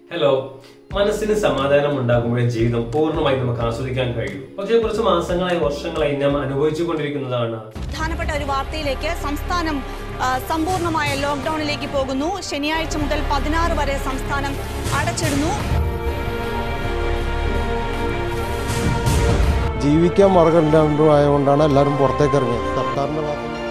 hello മനസ്സിന് സമാധാനം ഉണ്ടാകുമ്പോഴേ ജീവിതം പൂർണ്ണമായി നമുക്ക് ആസ്വദിക്കാൻ കഴിയൂ പക്ഷേ കുറച്ച് മാസങ്ങളായി വർഷങ്ങളായി നാം അനുഭവിച്ചു കൊണ്ടിരിക്കുന്നതാണ് പ്രധാനപ്പെട്ട ഒരു വാർത്തയിലേക്ക് സംസ്ഥാനം ആ, സമ്പൂർണ്ണമായ ലോക്ക്ഡൌണിലേക്ക് പോകുന്നു ശനിയാഴ്ച മുതൽ പതിനാറ് വരെ സംസ്ഥാനം അടച്ചിടുന്നു ജീവിക്കാൻ മാർഗമില്ലാണ്ടായതുകൊണ്ടാണ് എല്ലാവരും പുറത്തേക്ക് ഇറങ്ങിയത് സർക്കാരിൻ്റെ ഭാഗത്ത് നിന്ന്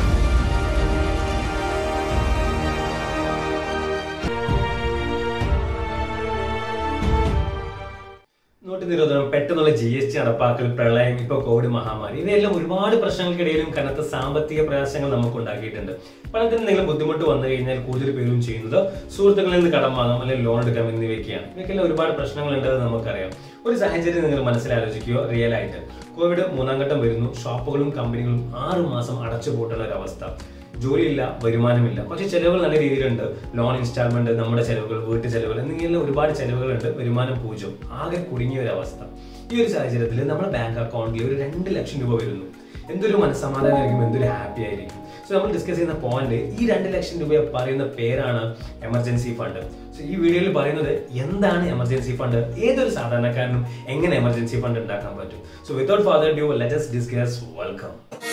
നോട്ട് നിരോധനം പെട്ടെന്നുള്ള ജി എസ് ടി നടപ്പാക്കൽ പ്രളയം ഇപ്പൊ കോവിഡ് മഹാമാരി ഇവയെല്ലാം ഒരുപാട് പ്രശ്നങ്ങൾക്കിടയിലും കനത്ത സാമ്പത്തിക പ്രയാസങ്ങൾ നമുക്ക് ഉണ്ടാക്കിയിട്ടുണ്ട് പണത്തിന് എന്തെങ്കിലും ബുദ്ധിമുട്ട് വന്നു കഴിഞ്ഞാൽ കൂടുതൽ പേരും ചെയ്യുന്നത് സുഹൃത്തുക്കളിൽ നിന്ന് കടം വാങ്ങാം അല്ലെങ്കിൽ ലോൺ എടുക്കാം എന്നിവയൊക്കെയാണ് ഇവയ്ക്കെല്ലാം ഒരുപാട് പ്രശ്നങ്ങളുണ്ടെന്ന് നമുക്കറിയാം ഒരു സാഹചര്യം നിങ്ങൾ മനസ്സിലാലോചിക്കുകയോ റിയൽ ആയിട്ട് കോവിഡ് മൂന്നാം ഘട്ടം വരുന്നു ഷോപ്പുകളും കമ്പനികളും ആറ് മാസം അടച്ചുപൂട്ടുന്ന ഒരു അവസ്ഥ ജോലിയില്ല വരുമാനമില്ല പക്ഷെ ചെലവുകൾ നല്ല രീതിയിലുണ്ട് ലോൺ ഇൻസ്റ്റാൾമെന്റ് നമ്മുടെ ചെലവുകൾ വീട്ടു ചെലവുകൾ എന്നിങ്ങനെ ഒരുപാട് ചെലവുകളുണ്ട് വരുമാനം പൂജ്യം ആകെ കുടുങ്ങിയ ഒരു അവസ്ഥ ഈ ഒരു സാഹചര്യത്തിൽ നമ്മുടെ ബാങ്ക് അക്കൗണ്ടിൽ ഒരു രണ്ട് ലക്ഷം രൂപ വരുന്നു എന്തൊരു മനസ്സമാധാനമായിരിക്കും എന്തൊരു ഹാപ്പി ആയിരിക്കും സോ നമ്മൾ ഡിസ്കസ് ചെയ്യുന്ന പോയിന്റ് ഈ രണ്ട് ലക്ഷം രൂപ പറയുന്ന പേരാണ് എമർജൻസി ഫണ്ട് സോ ഈ വീഡിയോയിൽ പറയുന്നത് എന്താണ് എമർജൻസി ഫണ്ട് ഏതൊരു സാധാരണക്കാരനും എങ്ങനെ എമർജൻസി ഫണ്ട് ഉണ്ടാക്കാൻ പറ്റും so without further ado let's discuss welcome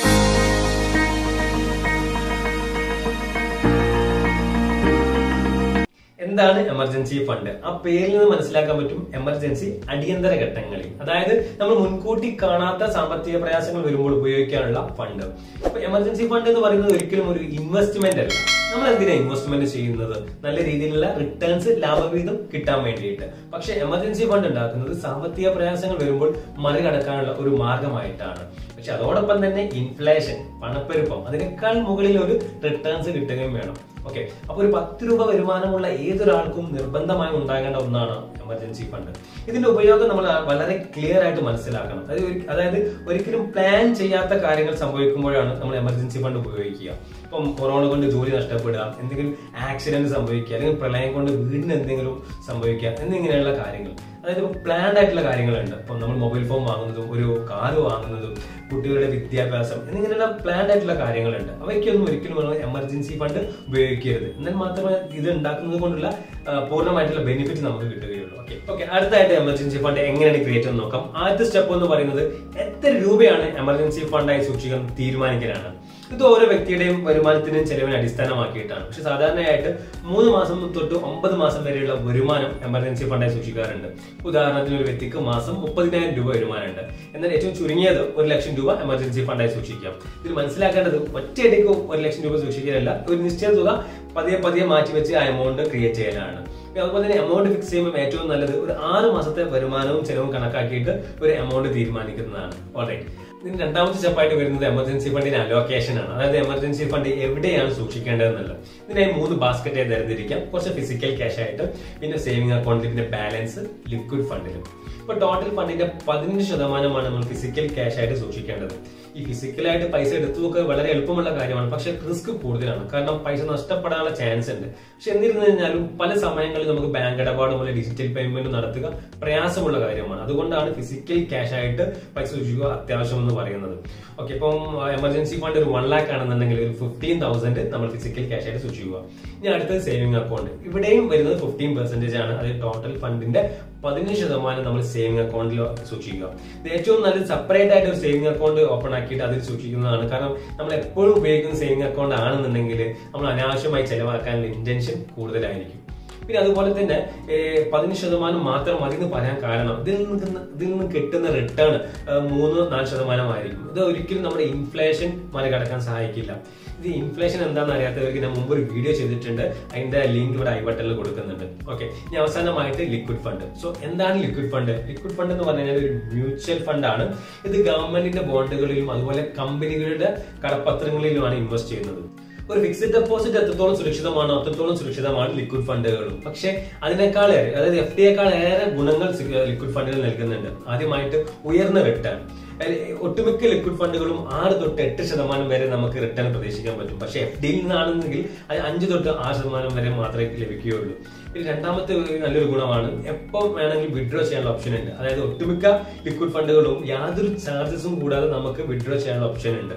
എന്താണ് എമർജൻസി ഫണ്ട് ആ പേരിൽ നിന്ന് മനസ്സിലാക്കാൻ പറ്റും എമർജൻസി അടിയന്തര ഘട്ടങ്ങളിൽ അതായത് നമ്മൾ മുൻകൂട്ടി കാണാത്ത സാമ്പത്തിക പ്രയാസങ്ങൾ വരുമ്പോൾ ഉപയോഗിക്കാനുള്ള ഫണ്ട് അപ്പൊ എമർജൻസി ഫണ്ട് എന്ന് പറയുന്നത് ഒരിക്കലും ഒരു ഇൻവെസ്റ്റ്മെന്റ് അല്ല നമ്മൾ എന്തിനാ ഇൻവെസ്റ്റ്മെന്റ് ചെയ്യുന്നത് നല്ല രീതിയിലുള്ള റിട്ടേൺസ് ലാഭവിഹിതം കിട്ടാൻ വേണ്ടിയിട്ട് പക്ഷെ എമർജൻസി ഫണ്ട് ഉണ്ടാക്കുന്നത് സാമ്പത്തിക പ്രയാസങ്ങൾ വരുമ്പോൾ മറികടക്കാനുള്ള ഒരു മാർഗമായിട്ടാണ് പക്ഷെ അതോടൊപ്പം തന്നെ ഇൻഫ്ലേഷൻ പണപ്പെരുപ്പം അതിനേക്കാൾ മുകളിൽ ഒരു റിട്ടേൺസ് കിട്ടുകയും വേണം ഓക്കെ അപ്പൊ ഒരു പത്ത് രൂപ വരുമാനമുള്ള ഏതൊരാൾക്കും നിർബന്ധമായി ഉണ്ടാകേണ്ട ഒന്നാണ് എമർജൻസി ഫണ്ട് ഇതിന്റെ ഉപയോഗം നമ്മൾ വളരെ ക്ലിയർ ആയിട്ട് മനസ്സിലാക്കണം അതായത് ഒരു- അതായത് ഒരിക്കലും പ്ലാൻ ചെയ്യാത്ത കാര്യങ്ങൾ സംഭവിക്കുമ്പോഴാണ് നമ്മൾ എമർജൻസി ഫണ്ട് ഉപയോഗിക്കുക ഇപ്പം കൊറോണ കൊണ്ട് ജോലി നഷ്ടപ്പെടുക എന്തെങ്കിലും ആക്സിഡന്റ് സംഭവിക്കുക അല്ലെങ്കിൽ പ്രളയം കൊണ്ട് വീടിന് എന്തെങ്കിലും സംഭവിക്കുക എന്നിങ്ങനെയുള്ള കാര്യങ്ങൾ അതായത് ഇപ്പൊ പ്ലാൻഡ് ആയിട്ടുള്ള കാര്യങ്ങളുണ്ട് ഇപ്പം നമ്മൾ മൊബൈൽ ഫോൺ വാങ്ങുന്നതും ഒരു കാറ് വാങ്ങുന്നതും കുട്ടികളുടെ വിദ്യാഭ്യാസം എന്നിങ്ങനെയുള്ള പ്ലാൻഡ് ആയിട്ടുള്ള കാര്യങ്ങളുണ്ട് അവയ്ക്കൊന്നും ഒരിക്കലും നമ്മൾ എമർജൻസി ഫണ്ട് ഉപയോഗിക്കരുത് എന്നാൽ മാത്രമേ ഇത് ഉണ്ടാക്കുന്നത് കൊണ്ടുള്ള ആ, പൂർണ്ണമായിട്ടുള്ള ബെനിഫിറ്റ് നമുക്ക് കിട്ടുകയുള്ളൂ ഓക്കെ ഓക്കെ അടുത്തായിട്ട് എമർജൻസി ഫണ്ട് എങ്ങനെയാണ് ക്രിയേറ്റ് എന്ന് നോക്കാം ആദ്യത്തെ സ്റ്റെപ്പ് എന്ന് പറയുന്നത് എത്ര രൂപയാണ് എമർജൻസി ഫണ്ടായി സൂക്ഷിക്കാൻ തീരുമാനിക്കലാണ് ഇത് ഓരോ വ്യക്തിയുടെയും വരുമാനത്തിനും ചെലവിനെ അടിസ്ഥാനമാക്കിയിട്ടാണ് പക്ഷെ സാധാരണയായിട്ട് മൂന്ന് മാസം തൊട്ട് ഒമ്പത് മാസം വരെയുള്ള വരുമാനം എമർജൻസി ഫണ്ടായി സൂക്ഷിക്കാറുണ്ട് ഉദാഹരണത്തിന് ഒരു വ്യക്തിക്ക് മാസം മുപ്പതിനായിരം രൂപ വരുമാനമുണ്ട് എന്നാൽ ഏറ്റവും ചുരുങ്ങിയത് ഒരു ലക്ഷം രൂപ എമർജൻസി ഫണ്ടായി സൂക്ഷിക്കാം ഇതിൽ മനസ്സിലാക്കേണ്ടത് ഒറ്റയടിക്ക് ഒരു ലക്ഷം രൂപ സൂക്ഷിക്കലല്ല ഒരു നിശ്ചിത തുക പതിയെ പതിയെ മാറ്റി വെച്ച് ആ എമൗണ്ട് ക്രിയേറ്റ് ചെയ്യലാണ് പിന്നെ അതുപോലെ തന്നെ എമൗണ്ട് ഫിക്സ് ചെയ്യുമ്പോൾ ഏറ്റവും നല്ലത് ഒരു ആറ് മാസത്തെ വരുമാനവും ചെലവും കണക്കാക്കിയിട്ട് ഒരു എമൗണ്ട് തീരുമാനിക്കുന്നതാണ് ഓൾറൈറ്റ് ഇതിന് രണ്ടാമത്തെ സ്റ്റെപ്പായിട്ട് വരുന്നത് എമർജൻസി ഫണ്ടിന്റെ അലോക്കേഷൻ ആണ് അതായത് എമർജൻസി ഫണ്ട് എവിടെയാണ് സൂക്ഷിക്കേണ്ടതെന്നുള്ളത് ഇതിനായി മൂന്ന് ബാസ്ക്കറ്റായി തരംതിരിക്കാം കുറച്ച് ഫിസിക്കൽ ക്യാഷ് ആയിട്ട് പിന്നെ സേവിംഗ് അക്കൗണ്ടിൽ പിന്നെ ബാലൻസ് ലിക്വിഡ് ഫണ്ടിലും ഇപ്പൊ ടോട്ടൽ ഫണ്ടിന്റെ പതിനഞ്ച് ശതമാനമാണ് നമ്മൾ ഫിസിക്കൽ ക്യാഷ് ആയിട്ട് സൂക്ഷിക്കേണ്ടത് ഈ ഫിസിക്കലായിട്ട് പൈസ എടുത്തു നോക്കുക വളരെ എളുപ്പമുള്ള കാര്യമാണ് പക്ഷെ റിസ്ക് കൂടുതലാണ് കാരണം പൈസ നഷ്ടപ്പെടാനുള്ള ചാൻസ് ഉണ്ട് പക്ഷെ എന്നിരുന്നു കഴിഞ്ഞാലും പല സമയങ്ങളിൽ നമുക്ക് ബാങ്ക് ഇടപാട് പോലെ ഡിജിറ്റൽ പേയ്മെന്റ് നടത്തുക പ്രയാസമുള്ള കാര്യമാണ് അതുകൊണ്ടാണ് ഫിസിക്കൽ ക്യാഷ് ആയിട്ട് പൈസ സൂക്ഷിക്കുക അത്യാവശ്യം എന്ന് പറയുന്നത് ഓക്കെ ഇപ്പം എമർജൻസി ഫണ്ട് ഒരു വൺ ലാക്ക് ആണെന്നുണ്ടെങ്കിൽ ഒരു ഫിഫ്റ്റീൻ തൗസൻഡ് നമ്മൾ ഫിസിക്കൽ ക്യാഷ് ആയിട്ട് സൂക്ഷിക്കുക ഇനി അടുത്തത് സേവിംഗ് അക്കൗണ്ട് ഇവിടെയും വരുന്നത് ഫിഫ്റ്റീൻ പെർസെന്റേജ് ആണ് അത് ടോട്ടൽ ഫണ്ടിന്റെ പതിനഞ്ച് ശതമാനം നമ്മൾ സേവിംഗ് അക്കൗണ്ടിൽ സൂക്ഷിക്കുക ഇത് ഏറ്റവും നല്ലത് സെപ്പറേറ്റ് ആയിട്ട് ഒരു സേവിംഗ് അക്കൗണ്ട് ഓപ്പൺ ആക്കിയിട്ട് അതിൽ സൂക്ഷിക്കുന്നതാണ് കാരണം നമ്മൾ എപ്പോഴും ഉപയോഗിക്കുന്ന സേവിംഗ് അക്കൗണ്ട് ആണെന്നുണ്ടെങ്കിൽ നമ്മൾ അനാവശ്യമായി ചെലവാക്കാനുള്ള ഇന്റൻഷൻ കൂടുതലായിരിക്കും പിന്നെ അതുപോലെ തന്നെ ഏഹ്, പതിനഞ്ച് ശതമാനം മാത്രം മതി എന്ന് പറയാൻ കാരണം ഇതിൽ നിന്ന് ഇതിൽ നിന്ന് കിട്ടുന്ന റിട്ടേൺ മൂന്ന് നാല് ശതമാനമായിരിക്കും ഇത് ഒരിക്കലും നമ്മുടെ ഇൻഫ്ലേഷൻ മറികടക്കാൻ സഹായിക്കില്ല ഇത് ഇൻഫ്ലേഷൻ എന്താണെന്ന് അറിയാത്തവർക്ക് ഞാൻ മുമ്പ് ഒരു വീഡിയോ ചെയ്തിട്ടുണ്ട് അതിന്റെ ലിങ്ക് ഇവിടെ ഐ ബട്ടണിൽ കൊടുക്കുന്നുണ്ട് ഓക്കെ ഇനി അവസാനമായിട്ട് ലിക്വിഡ് ഫണ്ട് സോ എന്താണ് ലിക്വിഡ് ഫണ്ട് ലിക്വിഡ് ഫണ്ട് എന്ന് പറഞ്ഞു കഴിഞ്ഞാൽ ഒരു മ്യൂച്വൽ ഫണ്ട് ആണ് ഇത് ഗവൺമെന്റിന്റെ ബോണ്ടുകളിലും അതുപോലെ കമ്പനികളുടെ കടപ്പത്രങ്ങളിലുമാണ് ഇൻവെസ്റ്റ് ചെയ്യുന്നത് ഒരു ഫിക്സഡ് ഡെപ്പോസിറ്റ് എത്രത്തോളം സുരക്ഷിതമാണോ അത്രത്തോളം സുരക്ഷിതമാണ് ലിക്വിഡ് ഫണ്ടുകളും പക്ഷെ അതിനേക്കാൾ ഏറെ അതായത് എഫ് ഡിയേക്കാൾ ഏറെ ഗുണങ്ങൾ ലിക്വിഡ് ഫണ്ടുകൾ നൽകുന്നുണ്ട് ആദ്യമായിട്ട് ഉയർന്ന റിട്ടേൺ ഒട്ടുമിക്ക ലിക്വിഡ് ഫണ്ടുകളും ആറ് തൊട്ട് എട്ട് ശതമാനം വരെ നമുക്ക് റിട്ടേൺ പ്രതീക്ഷിക്കാൻ പറ്റും പക്ഷെ എഫ് ഡിയിൽ നിന്നാണെന്നെങ്കിൽ അത് അഞ്ച് തൊട്ട് ആറ് ശതമാനം വരെ മാത്രമേ ലഭിക്കുകയുള്ളൂ പിന്നെ രണ്ടാമത്തെ ഒരു നല്ലൊരു ഗുണമാണ് എപ്പോൾ വേണമെങ്കിൽ വിഡ്രോ ചെയ്യാനുള്ള ഓപ്ഷൻ ഉണ്ട് അതായത് ഒട്ടുമിക്ക ലിക്വിഡ് ഫണ്ടുകളും യാതൊരു ചാർജസും കൂടാതെ നമുക്ക് വിഡ്രോ ചെയ്യാനുള്ള ഓപ്ഷൻ ഉണ്ട്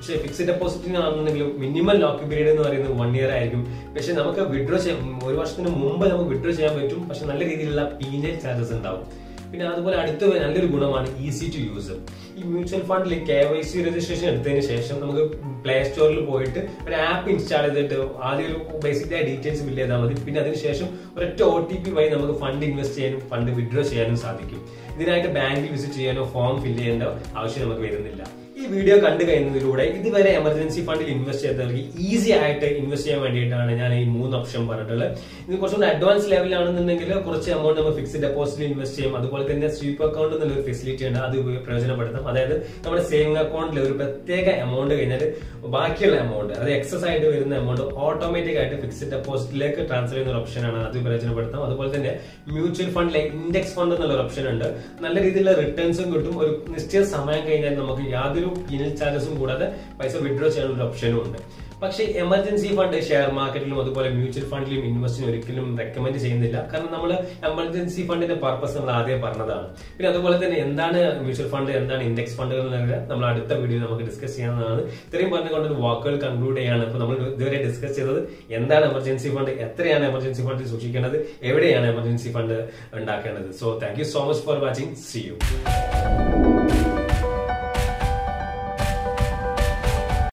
പക്ഷേ ഫിക്സ്ഡ് ഡെപ്പോസിറ്റിനാണെന്നുണ്ടെങ്കിലും മിനിമം ലോക്ക് പീരീഡ് എന്ന് പറയുന്നത് വൺ ഇയർ ആയിരിക്കും പക്ഷെ നമുക്ക് വിഡ്രോ ചെയ്യാൻ ഒരു വർഷത്തിന് മുമ്പ് നമുക്ക് വിഡ്രോ ചെയ്യാൻ പറ്റും പക്ഷെ നല്ല രീതിയിലുള്ള പീനൽ ചാർജസ് ഉണ്ടാവും പിന്നെ അതുപോലെ അടുത്ത നല്ലൊരു ഗുണമാണ് ഈസി ടു യൂസ് ഈ മ്യൂച്വൽ ഫണ്ടിൽ കെ വൈ സി രജിസ്ട്രേഷൻ എടുത്തതിന് ശേഷം നമുക്ക് പ്ലേ സ്റ്റോറിൽ പോയിട്ട് ഒരു ആപ്പ് ഇൻസ്റ്റാൾ ചെയ്തിട്ട് ആദ്യം ഒരു ബേസിക് ആയ ഡീറ്റെയിൽസ് ഫില്ല് ചെയ്താൽ മതി പിന്നെ അതിനുശേഷം ഒരൊറ്റ ഒ ടി പി വഴി നമുക്ക് ഫണ്ട് ഇൻവെസ്റ്റ് ചെയ്യാനും ഫണ്ട് വിഡ്രോ ചെയ്യാനും സാധിക്കും ഇതിനായിട്ട് ബാങ്കിൽ വിസിറ്റ് ചെയ്യാനോ ഫോം ഫില്ല് ചെയ്യേണ്ട ആവശ്യം നമുക്ക് വരുന്നില്ല ഈ വീഡിയോ കണ്ടു കഴിയുന്നതിലൂടെ ഇതുവരെ എമർജൻസി ഫണ്ടിൽ ഇൻവെസ്റ്റ് ചെയ്തവർക്ക് ഈസി ആയിട്ട് ഇൻവെസ്റ്റ് ചെയ്യാൻ വേണ്ടിയിട്ടാണ് ഞാൻ ഈ മൂന്ന് ഓപ്ഷൻ പറഞ്ഞിട്ടുള്ളത് ഇത് കുറച്ചുകൂടി അഡ്വാൻസ് ലെവലാണെന്നുണ്ടെങ്കിൽ കുറച്ച് എമൗണ്ട് നമ്മൾ ഫിക്സ്ഡ് ഡെപ്പോസിറ്റിൽ ഇൻവെസ്റ്റ് ചെയ്യും അതുപോലെ തന്നെ സ്വീപ്പ് അക്കൗണ്ട് എന്നുള്ള ഒരു ഫെസിലിറ്റി ഉണ്ട് അത് ഉപയോഗ- പ്രയോജനപ്പെടുത്താം അതായത് നമ്മുടെ സേവിംഗ് അക്കൗണ്ടിൽ ഒരു പ്രത്യേക എമൗണ്ട് കഴിഞ്ഞാൽ ബാക്കിയുള്ള എമൗണ്ട് അത് എക്സസ് ആയിട്ട് വരുന്ന എമൗണ്ട് ഓട്ടോമാറ്റിക് ആയിട്ട് ഫിക്സ്ഡ് ഡെപ്പോസിറ്റിലേക്ക് ട്രാൻസ്ഫർ ചെയ്യുന്ന ഒരു ഓപ്ഷനാണ് അത് പ്രയോജനപ്പെടുത്താം അതുപോലെ തന്നെ മ്യൂച്വൽ ഫണ്ടിലെ ഇൻഡെക്സ് ഫണ്ട് എന്നുള്ള ഒരു ഓപ്ഷൻ ഉണ്ട് നല്ല രീതിയിലുള്ള റിട്ടേൺസും കിട്ടും ഒരു നിശ്ചിത സമയം കഴിഞ്ഞാൽ നമുക്ക് യാതൊരു ഇനൽ ചാർജസും കൂടാതെ പൈസ വിഡ്രോ ചെയ്യാനുള്ള ഒരു ഓപ്ഷനും ഉണ്ട് പക്ഷേ എമർജൻസി ഫണ്ട് ഷെയർ മാർക്കറ്റിലും അതുപോലെ മ്യൂച്വൽ ഫണ്ടിലും ഇൻവെസ്റ്റിന് ഒരിക്കലും റെക്കമെൻഡ് ചെയ്യുന്നില്ല കാരണം നമ്മൾ എമർജൻസി ഫണ്ടിന്റെ പർപ്പസ് നമ്മൾ ആദ്യം പറഞ്ഞതാണ് പിന്നെ അതുപോലെ തന്നെ എന്താണ് മ്യൂച്വൽ ഫണ്ട് എന്താണ് ഇൻഡെക്സ് ഫണ്ടുകൾ എന്നൊക്കെ നമ്മൾ അടുത്ത വീഡിയോ നമുക്ക് ഡിസ്കസ് ചെയ്യാവുന്നതാണ് ഇത്രയും പറഞ്ഞുകൊണ്ട് വാക്കുകൾ കൺക്ലൂഡ് ചെയ്യാണ് ഇപ്പോൾ നമ്മൾ ഇതുവരെ ഡിസ്കസ് ചെയ്തത് എന്താണ് എമർജൻസി ഫണ്ട് എത്രയാണ് എമർജൻസി ഫണ്ട് സൂക്ഷിക്കേണ്ടത് എവിടെയാണ് എമർജൻസി ഫണ്ട് ഉണ്ടാക്കേണ്ടത് so thank you so much for watching see U